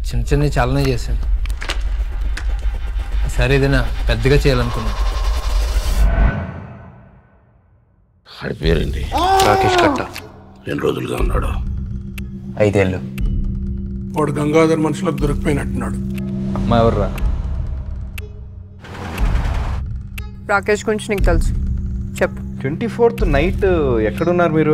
చిన్న చిన్న చాలానే చేశాను సరే ఏదైనా పెద్దగా చేయాలనుకున్నా ఆడి పేరేంటి రాకేష్ కట్ట ఎన్ని రోజులుగా ఉన్నాడు ఐదేళ్ళు వాడు గంగాధర్ మనుషులకు దొరికిపోయినట్టున్నాడు అమ్మ ఎవర్రా రాకేష్ గురించి నీకు తెలుసు చెప్పు ట్వంటీ ఫోర్త్ నైట్ ఎక్కడున్నారు మీరు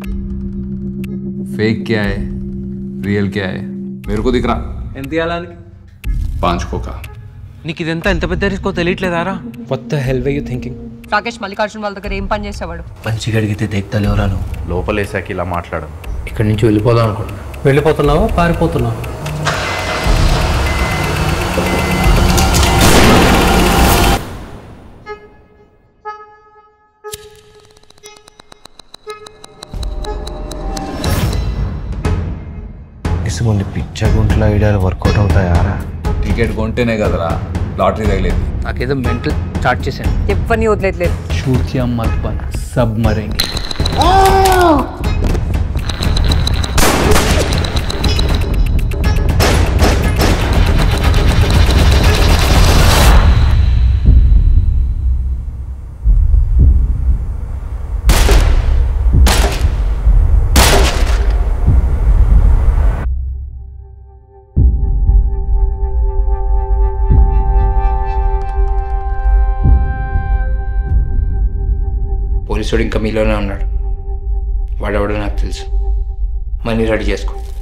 फेक क्या है रियल क्या है मेरे को दिख रहा ఎంత ఇవ్వాలని పాంచ్ కోకా నీకు ఇదంతా ఎంత పెద్ద రిస్కో తెలియట్లేదారా రాకేష్ మల్లికార్జున్ వాళ్ళ దగ్గర ఏం పని చేసేవాడు మంచిగా అడిగితే దేక్తాలు ఎవరా నువ్వు లోపలేసాక ఇలా మాట్లాడడం ఇక్కడి నుంచి వెళ్ళిపోదాం అనుకుంటున్నా వెళ్ళిపోతున్నావా పారిపోతున్నావా ఇసుగుండి పిచ్చ గుంట్లో ఐడియాలు వర్కౌట్ అవుతాయారా టికెట్ కొంటేనే కదరా లాటరీ తగిలేదు నాకేదో మెంటల్ స్టార్ట్ చేశాను ఎవరిని వదిలేట్లేదు छूट किया मत बन सब मरेंगे పోలీసుడు ఇంకా మీలోనే ఉన్నాడు వాడెవడో నాకు తెలుసు మనీ రెడీ చేసుకో